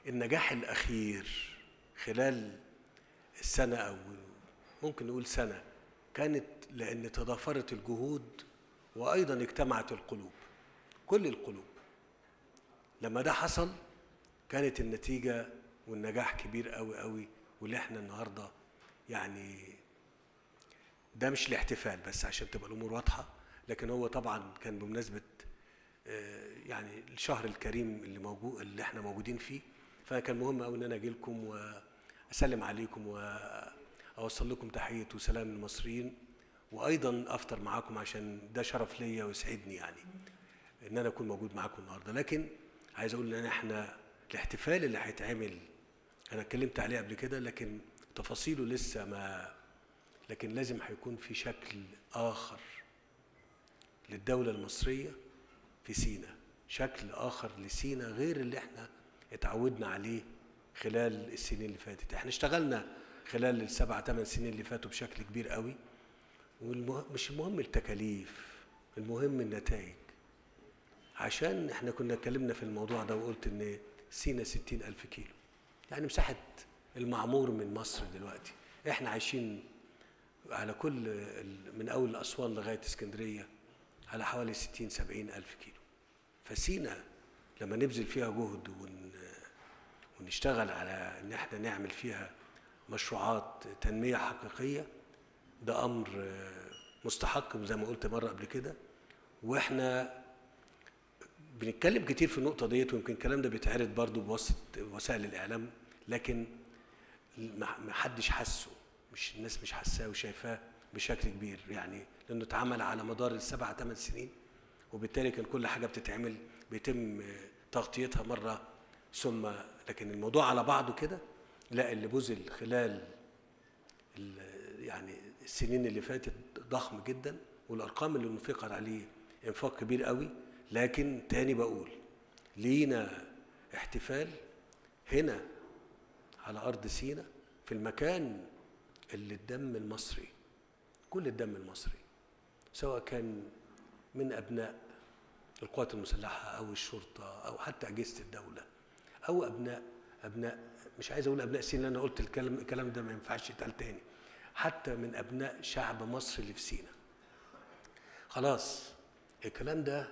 النجاح الأخير خلال السنة أو ممكن نقول سنة كانت لأن تضافرت الجهود وأيضا اجتمعت القلوب كل القلوب لما ده حصل كانت النتيجة والنجاح كبير قوي قوي واللي احنا النهارده يعني ده مش الاحتفال بس عشان تبقى الامور واضحه لكن هو طبعا كان بمناسبه آه، يعني الشهر الكريم اللي موجود اللي احنا موجودين فيه فكان مهم قوي ان انا اجي لكم واسلم عليكم واوصل لكم تحيه وسلام المصريين وايضا افطر معاكم عشان ده شرف ليا ويسعدني يعني ان انا اكون موجود معاكم النهارده لكن عايز اقول ان احنا الاحتفال اللي هيتعمل انا اتكلمت عليه قبل كده لكن تفاصيله لسه ما لكن لازم هيكون في شكل اخر للدوله المصريه في سينا شكل اخر لسينا غير اللي احنا اتعودنا عليه خلال السنين اللي فاتت احنا اشتغلنا خلال السبع ثمان سنين اللي فاتوا بشكل كبير قوي ومش المهم التكاليف المهم النتائج عشان احنا كنا اتكلمنا في الموضوع ده وقلت ان سينا ستين ألف كيلو يعني مساحة المعمور من مصر دلوقتي احنا عايشين على كل من أول أسوان لغاية اسكندرية على حوالي ستين سبعين ألف كيلو فسينا لما نبذل فيها جهد ون ونشتغل على ان احنا نعمل فيها مشروعات تنمية حقيقية ده أمر مستحق زي ما قلت مرة قبل كده واحنا بنتكلم كتير في النقطة ديت ويمكن الكلام ده بيتعرض برضو بواسطة وسائل الإعلام لكن ما حدش حسه مش الناس مش حاساه وشايفاه بشكل كبير يعني لأنه اتعمل على مدار السبع ثمان سنين وبالتالي كان كل حاجة بتتعمل بيتم تغطيتها مرة ثم لكن الموضوع على بعضه كده لا اللي بذل خلال يعني السنين اللي فاتت ضخم جدا والارقام اللي انفقت عليه انفاق كبير قوي لكن تاني بقول لينا احتفال هنا على ارض سينا في المكان اللي الدم المصري كل الدم المصري سواء كان من ابناء القوات المسلحه او الشرطه او حتى اجهزه الدوله او ابناء ابناء مش عايز اقول ابناء سينا انا قلت الكلام الكلام ده ما ينفعش يتقال تاني حتى من ابناء شعب مصر اللي في سينا خلاص الكلام ده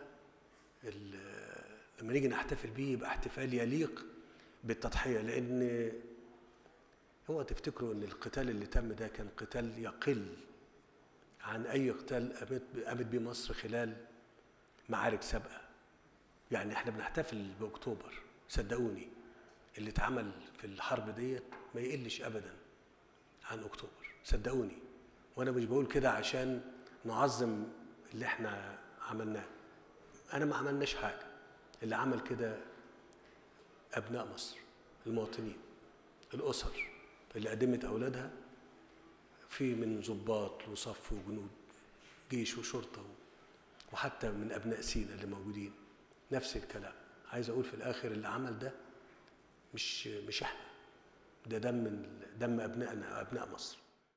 لما نيجي نحتفل بيه يبقى احتفال يليق بالتضحيه لان هو تفتكروا ان القتال اللي تم ده كان قتال يقل عن اي قتال قامت بيه مصر خلال معارك سابقه يعني احنا بنحتفل باكتوبر صدقوني اللي اتعمل في الحرب ديت ما يقلش ابدا عن اكتوبر صدقوني وانا مش بقول كده عشان نعظم اللي احنا عملناه انا ما عملناش حاجه اللي عمل كده ابناء مصر المواطنين الاسر اللي قدمت اولادها في من ضباط وصف وجنود جيش وشرطه وحتى من ابناء سينا اللي موجودين نفس الكلام عايز اقول في الاخر اللي عمل ده مش مش احنا ده دم دم ابنائنا ابناء مصر